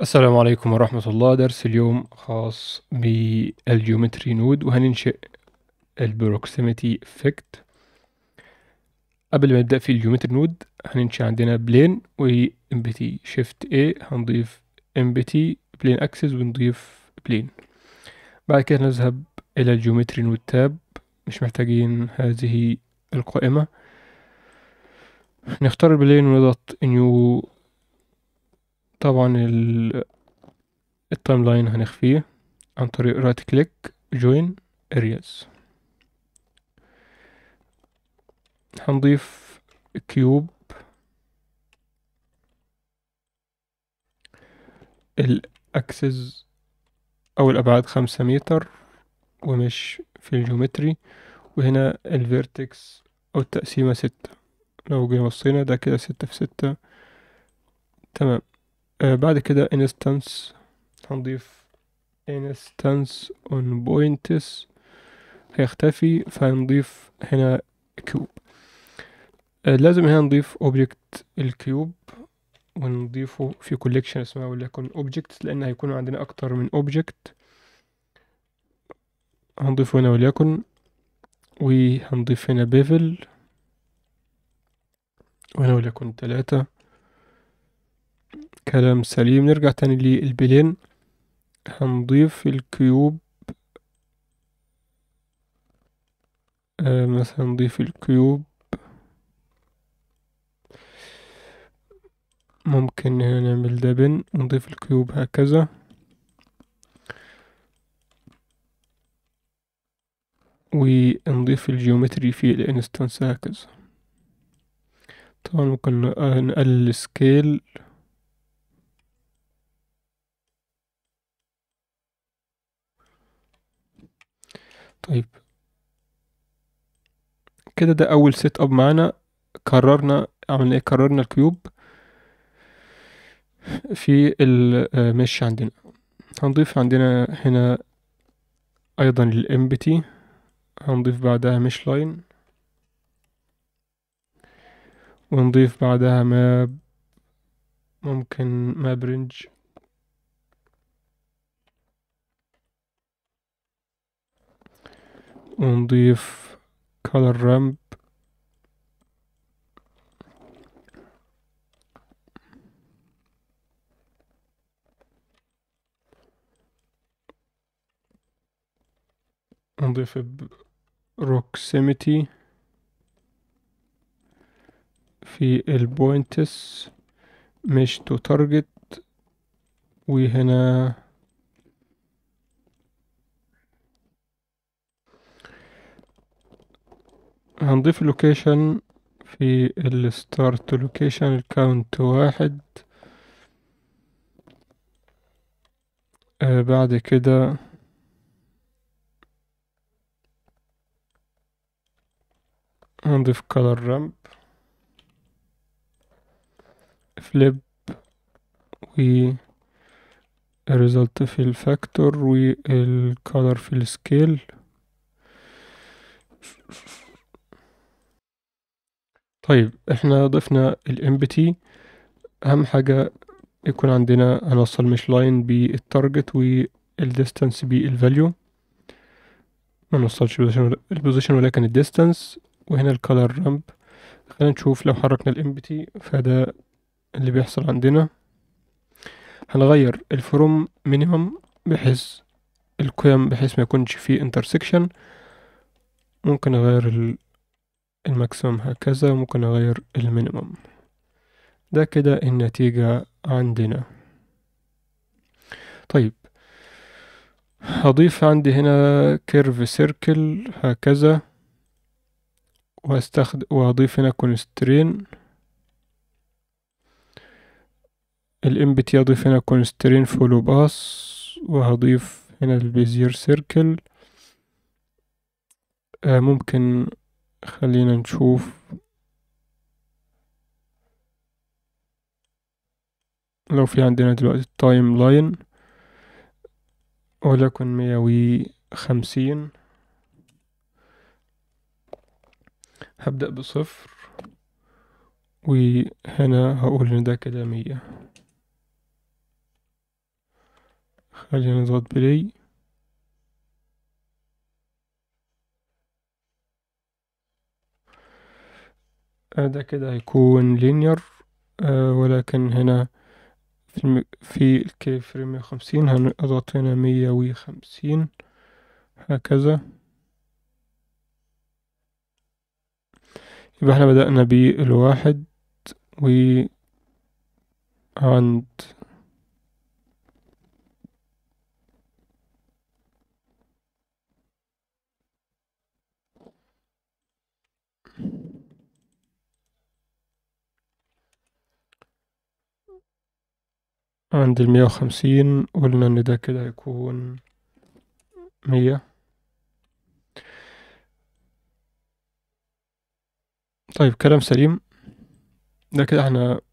السلام عليكم ورحمة الله درس اليوم خاص بالجيومتري نود وهننشئ البروكسيميتي افكت قبل ما نبدأ في الجيومتري نود هننشئ عندنا بلين و امبتي شيفت A هنضيف امبتي بلين اكسس ونضيف بلين بعد كده نذهب إلى الجيومتري نود تاب مش محتاجين هذه القائمة نختار البلين ونضغط نيو طبعا التايم لاين هنخفيه عن طريق رايت كليك جوين ارياز هنضيف كيوب الاكسس او الابعاد خمسة متر ومش في الجيومتري وهنا الفيرتكس او التقسيمة ستة لو جينا بصينا ده كده ستة في ستة تمام آه بعد كده instance هنضيف instance on points هيختفي فهنضيف هنا كيوب آه لازم هنا نضيف object الكيوب ونضيفه في collection اسمها وليكن objects لأن هيكون عندنا أكتر من object هنضيفه هنا وليكن وهنضيف هنا bevel وهنا وليكن تلاتة كلام سليم نرجع تاني للبلين هنضيف الكيوب آه مثلا نضيف الكيوب ممكن هنا نعمل ده بن ونضيف الكيوب هكذا ونضيف الجيومتري في الانستنس هكذا طبعا ممكن نقلل السكيل طيب كده ده اول سيت اب معانا كررنا عملنا ايه كررنا الكيوب في المش عندنا هنضيف عندنا هنا ايضا الامبتي هنضيف بعدها مش لاين ونضيف بعدها ماب ممكن ماب رينج ونضيف color ramp نضيف proximity في البوينتس مش تو تارجت وهنا هنضيف اللوكيشن في الستارت لوكيشن الكاونت واحد آه بعد كده هنضيف color ramp flip و result في الفاكتور والcolor في السكيل طيب احنا ضفنا الامبتي اهم حاجة يكون عندنا هنوصل مش لاين بالتارجت والديستانس بالفاليو ما نوصلش البوزيشن ولكن الديستانس وهنا الكالر رامب خلينا نشوف لو حركنا الامبتي فده اللي بيحصل عندنا هنغير الفروم مينيمم بحيث القيم بحيث ما يكونش فيه انترسكشن ممكن اغير الماكسيمم هكذا ممكن اغير المينيمم ده كده النتيجة عندنا طيب هضيف عندي هنا كيرف سيركل هكذا وهستخدم وهضيف هنا كونسترين الامبتي هضيف هنا كونسترين فولو باس وهضيف هنا البيزير سيركل آه ممكن خلينا نشوف لو في عندنا دلوقتي التايم لاين ولكن مية وخمسين هبدأ بصفر وهنا هقول ان ده كده مية خلينا نضغط بلاي ده كده هيكون لينير آه ولكن هنا في الم... في الكي فريم مية وخمسين هنضغط هنا مية وخمسين هكذا يبقى احنا بدأنا بالواحد و عند عند المية وخمسين قلنا ان ده كده هيكون مية طيب كلام سليم ده كده احنا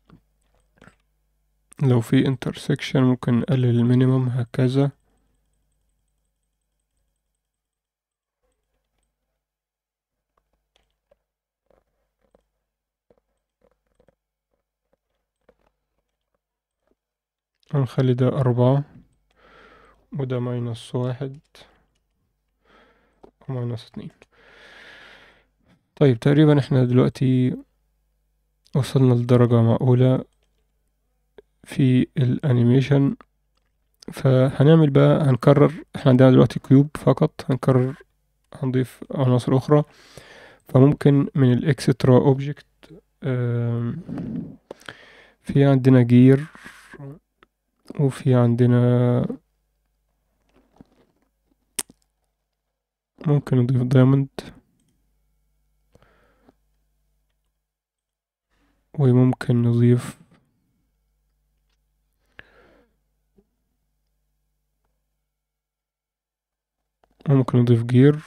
لو في intersection ممكن نقلل المينيمم هكذا هنخلي ده أربعة وده ماينس واحد وماينس اتنين طيب تقريبا احنا دلوقتي وصلنا لدرجة معقولة في الانيميشن فهنعمل بقى هنكرر احنا عندنا دلوقتي كيوب فقط هنكرر هنضيف عناصر اخرى فممكن من الاكسترا اوبجكت في عندنا جير وفي عندنا ممكن نضيف دايموند وممكن نضيف ممكن نضيف جير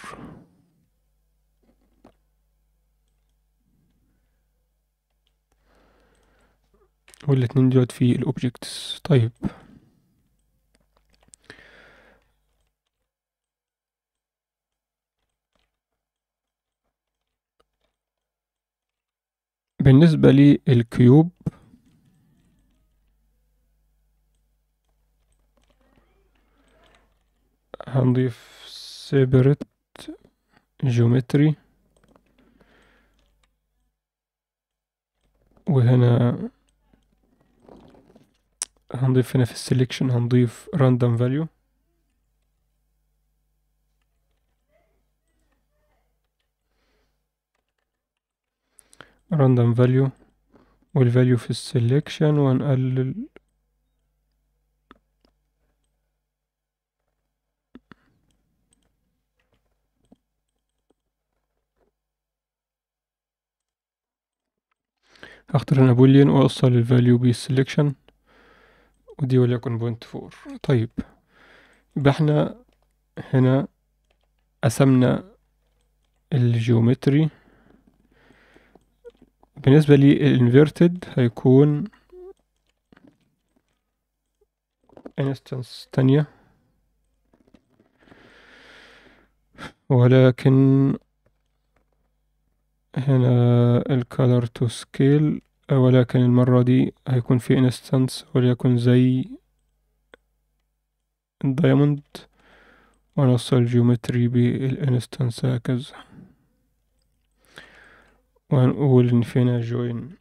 والاتنين دلوقتي في الاوبجكتس طيب بالنسبة للكيوب هنضيف separate geometry وهنا هنضيف هنا في السليكشن هنضيف random value random value والvalue في السليكشن وهنقلل هختار هنا بوليان واوصل الفاليو بالسليكشن ودي وليكن بوينت فور طيب يبقى احنا هنا قسمنا الجيومتري بالنسبة للانفيرتد هيكون انستنس تانية ولكن هنا الكالر تو سكيل ولكن المرة دي هيكون في انستنس وليكن زي الدايموند ونوصل الجيومتري بالانستنس هكذا وهنقول ان فينا جوين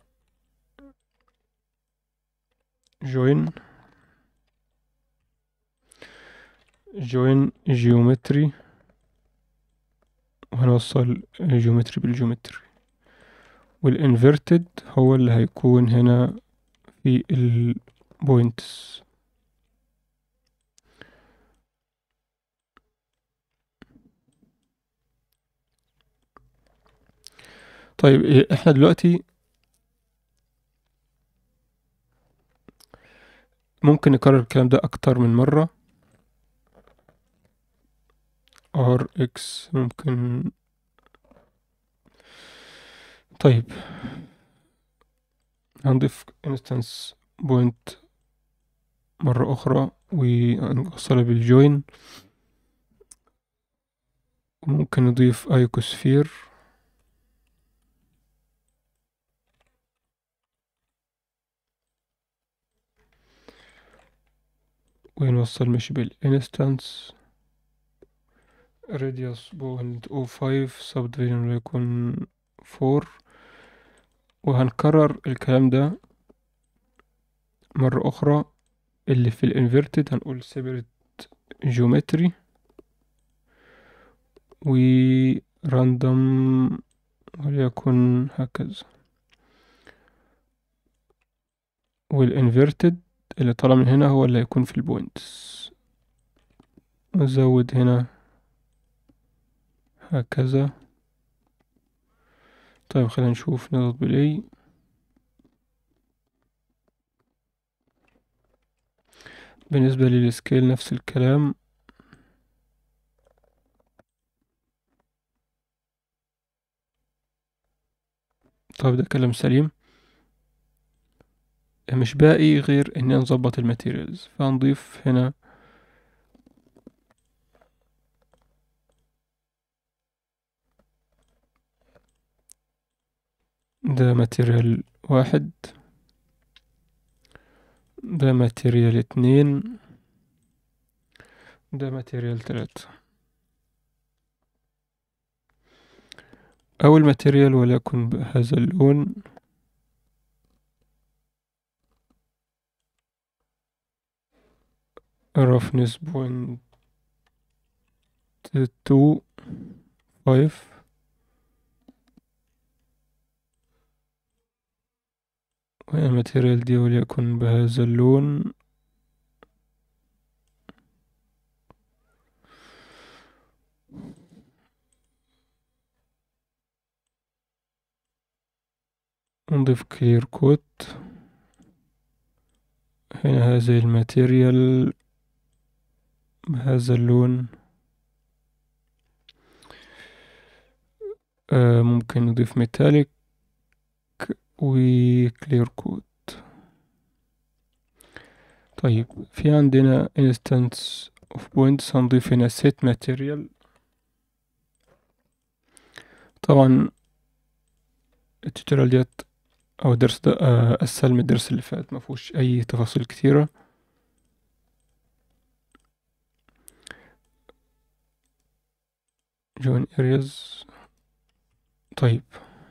جوين جوين جيومتري وهنوصل الجيومتري بالجيومتري والانفرتد هو اللي هيكون هنا في البوينتس طيب احنا دلوقتي ممكن نكرر الكلام ده اكتر من مرة ار اكس ممكن طيب هنضيف instance point مرة أخرى ونوصلها بالجوين وممكن نضيف ايكوسفير ونوصل مش بالانستانس radius بوينت او فايف subdivision وليكن فور وهنكرر الكلام ده مرة أخرى اللي في الانفيرتد هنقول separate geometry و random وليكن هكذا والانفيرتد اللي طالع من هنا هو اللي هيكون في البوينتس نزود هنا هكذا طيب خلينا نشوف نضغط بلاي بالنسبة للسكيل نفس الكلام طيب ده كلام سليم مش باقي غير اني نظبط الماتيريالز فهنضيف هنا ده ماتيريال واحد ده ماتيريال اتنين ده ماتيريال تلاتة أول ماتيريال وليكن بهذا اللون roughness point two five والماتيريال دي وليكن بهذا اللون نضيف كلير كوت هنا هذه الماتيريال بهذا اللون آه ممكن نضيف ميتاليك وكلير كود طيب في عندنا instance of points هنضيف هنا set material طبعا التوتوريال ديت او الدرس ده آه، اسهل من الدرس اللي فات مفهوش اي تفاصيل كتيرة join areas طيب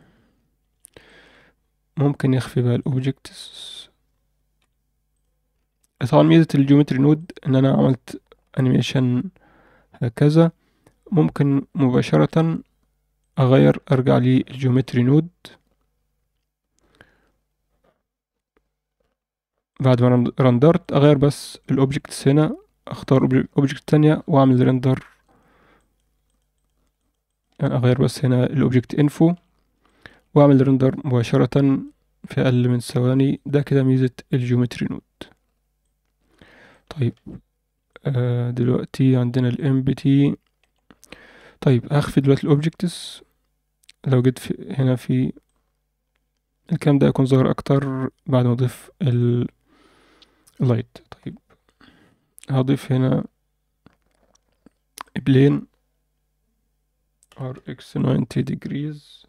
ممكن يخفي بقى الاوبجكتس طبعا ميزة الجيومتري نود ان انا عملت انيميشن هكذا ممكن مباشرة اغير ارجع للجيومتري نود بعد ما رندرت اغير بس الاوبجكتس هنا اختار اوبجكت تانية واعمل رندر يعني اغير بس هنا الاوبجكت انفو واعمل رندر مباشرة في اقل من ثواني ده كده ميزة الجيومتري نود طيب آه دلوقتي عندنا الام بي تي طيب هخفي دلوقتي الاوبجكتس لو جيت في هنا في الكلام ده يكون ظاهر اكتر بعد ما اضيف ال لايت طيب هضيف هنا بلين rx 90 degrees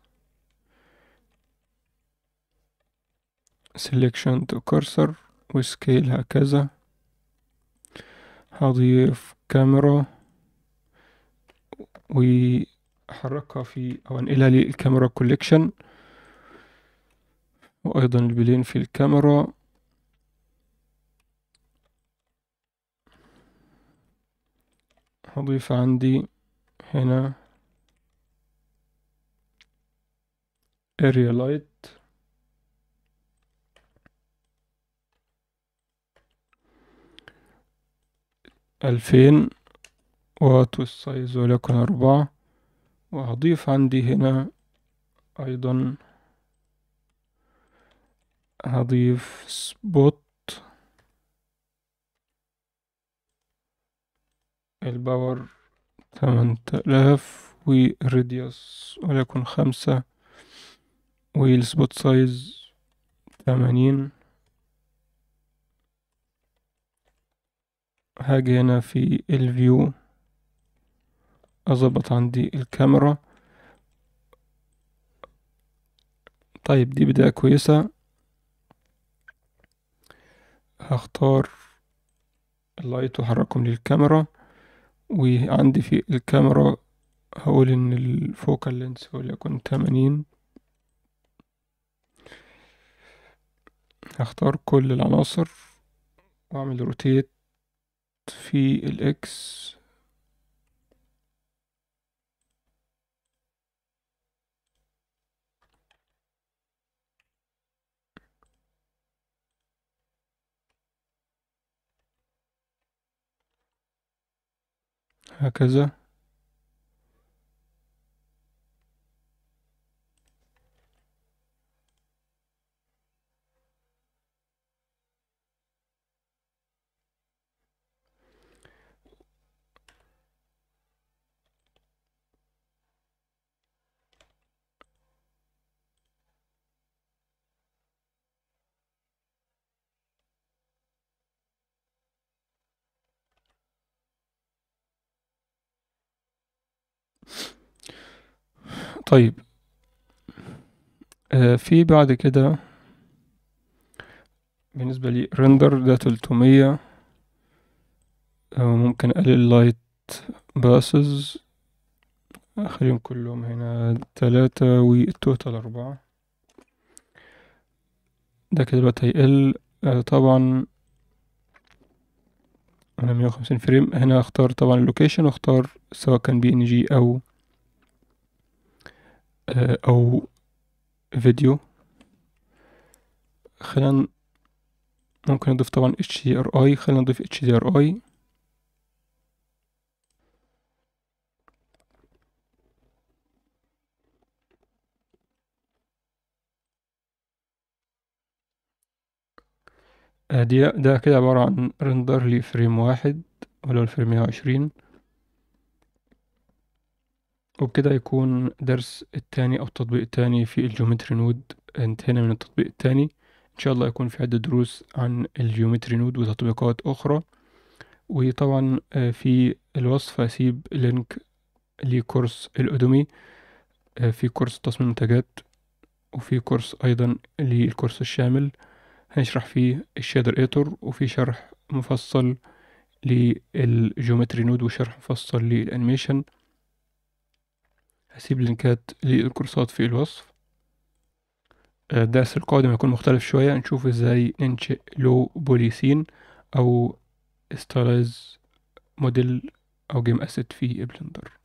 selection to cursor وسكيل هكذا هضيف كاميرا وأحركها في أو أنقلها للكاميرا كوليكشن وأيضا البلين في الكاميرا هضيف عندي هنا area light ألفين وات والسايز وليكن أربعة وهضيف عندي هنا أيضا هضيف سبوت الباور ثمانية آلاف والراديوس وليكن خمسة والسبوت سايز ثمانين هاجي هنا في الفيو اظبط عندي الكاميرا طيب دي بداية كويسة هختار اللايت واحركهم للكاميرا وعندي في الكاميرا هقول ان الفوكال لينس وليكن تمانين هختار كل العناصر واعمل روتيت في الاكس هكذا طيب آه في بعد كده بالنسبة لي رندر ده تلتمية آه ممكن اقلل اللايت باسز اخليهم كلهم هنا تلاتة والتوتال اربعة ده كده دلوقتي هيقل آه طبعا انا مية وخمسين فريم هنا اختار طبعا اللوكيشن واختار سواء كان بي ان جي او آه او فيديو خلينا ممكن نضيف طبعا اتش دي ار اي خلينا نضيف اتش دي ار اي دي ده كده عبارة عن رندر لفريم واحد ولو الفريم مية وعشرين وبكده يكون درس التاني أو التطبيق التاني في الجيومتري نود انتهينا من التطبيق التاني إن شاء الله يكون في عدة دروس عن الجيومتري نود وتطبيقات أخرى وطبعا في الوصف هسيب لينك لكورس الأدومي في كورس تصميم منتجات وفي كورس أيضا للكورس الشامل هنشرح فيه الشادر ايتور وفي شرح مفصل للجيومتري نود وشرح مفصل للانيميشن هسيب لينكات للكورسات في الوصف الدرس القادم هيكون مختلف شوية نشوف ازاي ننشئ لو بوليسين او ستايلايز موديل او جيم اسيت في بلندر